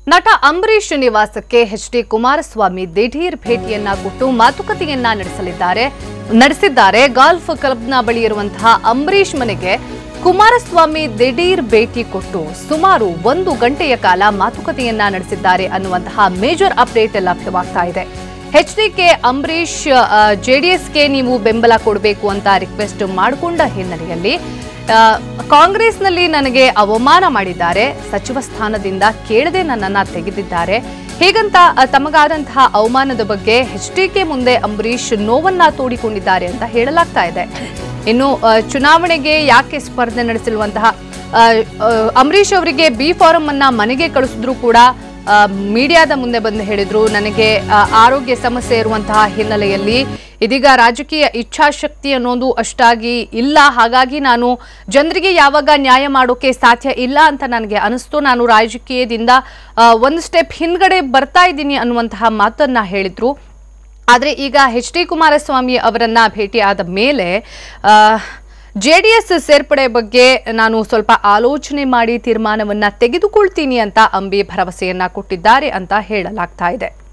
ನಟ ಅಂಬರೀಷ್ ನಿವಾಸಕ್ಕೆ H D Kumaraswamy ದಿಢೀರ್ ಭೇಟಿಯನ್ನ ಕೊಟ್ಟು ಮಾತುಕತೆಯನ್ನ ನಡೆಸಲಿದ್ದಾರೆ ನಡೆಸಿದ್ದಾರೆ ಗಾಲ್ಫ್ ಕ್ಲಬ್ನ ಬಳಿ ಇರುವಂತಹ ಅಂಬರೀಷ್ ಮನೆಗೆ ಕುಮಾರಸ್ವಾಮಿ ದಿಢೀರ್ ಭೇಟಿ ಕೊಟ್ಟು ಸುಮಾರು ಒಂದು ಗಂಟೆಯ ಕಾಲ ಮಾತುಕತೆಯನ್ನ ನಡೆಸಿದ್ದಾರೆ ಅನ್ನುವಂತಹ ಮೇಜರ್ ಅಪ್ಡೇಟ್ ಲಭ್ಯವಾಗ್ತಾ ಇದೆ ಎಚ್ ಡಿಕೆ ಅಂಬರೀಷ್ ಜೆಡಿಎಸ್ಗೆ ನೀವು ಬೆಂಬಲ ಕೊಡಬೇಕು ಅಂತ ರಿಕ್ವೆಸ್ಟ್ ಮಾಡಿಕೊಂಡ ಹಿನ್ನೆಲೆಯಲ್ಲಿ ಆ, ಕಾಂಗ್ರೆಸ್ನಲ್ಲಿ ನನಗೆ ಅವಮಾನ ಮಾಡಿದ್ದಾರೆ ಸಚಿವ ಸ್ಥಾನದಿಂದ ಕೇಳದೆ ನನ್ನನ್ನ ತೆಗೆದಿದ್ದಾರೆ ಹೀಗಂತ ಆ, ತಮಗಾದಂತಹ ಅವಮಾನದ ಬಗ್ಗೆ ಎಚ್ ಡಿಕೆ ಮುಂದೆ ಅಂಬರೀಷ್ ನೋವನ್ನ ತೋಡಿಕೊಂಡಿದ್ದಾರೆ ಅಂತ ಹೇಳಲಾಗ್ತಾ ಇದೆ ಇನ್ನು ಆ, ಚುನಾವಣೆಗೆ ಯಾಕೆ ಸ್ಪರ್ಧೆ ನಡೆಸಿರುವಂತಹ ಆ, ಆ, ಅಂಬರೀಷ್ ಅವರಿಗೆ ಬಿ ಫಾರಂ ಅನ್ನ ಮನೆಗೆ ಕಳಿಸಿದ್ರು ಕೂಡ ಆ, ಮೀಡಿಯಾದ ಮುಂದೆ ಬಂದು ಹೇಳಿದ್ರು ನನಗೆ ಆ, ಆರೋಗ್ಯ ಸಮಸ್ಯೆ ಇರುವಂತಹ ಹಿನ್ನೆಲೆಯಲ್ಲಿ ಇದೀಗ ರಾಜಕೀಯ ಇಚ್ಛಾಶಕ್ತಿ ಅನ್ನೋದು ಅಷ್ಟಾಗಿ ಇಲ್ಲ ಹಾಗಾಗಿ ನಾನು ಜನರಿಗೆ ಯಾವಾಗ ನ್ಯಾಯ ಮಾಡೋಕೆ ಸಾಧ್ಯ ಇಲ್ಲ ಅಂತ ನನಗೆ ಅನಿಸ್ತು ನಾನು ರಾಜಕೀಯದಿಂದ ಆ, ಒಂದು ಸ್ಟೆಪ್ ಹಿಂದ್ಗಡೆ ಬರ್ತಾ ಇದ್ದೀನಿ ಅನ್ನುವಂತಹ ಮಾತನ್ನ ಹೇಳಿದ್ರು ಆದರೆ ಈಗ ಎಚ್ ಡಿ ಕುಮಾರಸ್ವಾಮಿ ಅವರನ್ನ ಭೇಟಿಯಾದ ಮೇಲೆ ಜೆ ಡಿ ಎಸ್ ಸೇರ್ಪಡೆ ಬಗ್ಗೆ ನಾನು ಸ್ವಲ್ಪ ಆಲೋಚನೆ ಮಾಡಿ ತೀರ್ಮಾನವನ್ನ ತೆಗೆದುಕೊಳ್ತೀನಿ ಅಂತ ಅಂಬಿ ಭರವಸೆಯನ್ನ ಕೊಟ್ಟಿದ್ದಾರೆ ಅಂತ ಹೇಳಲಾಗ್ತಾ ಇದೆ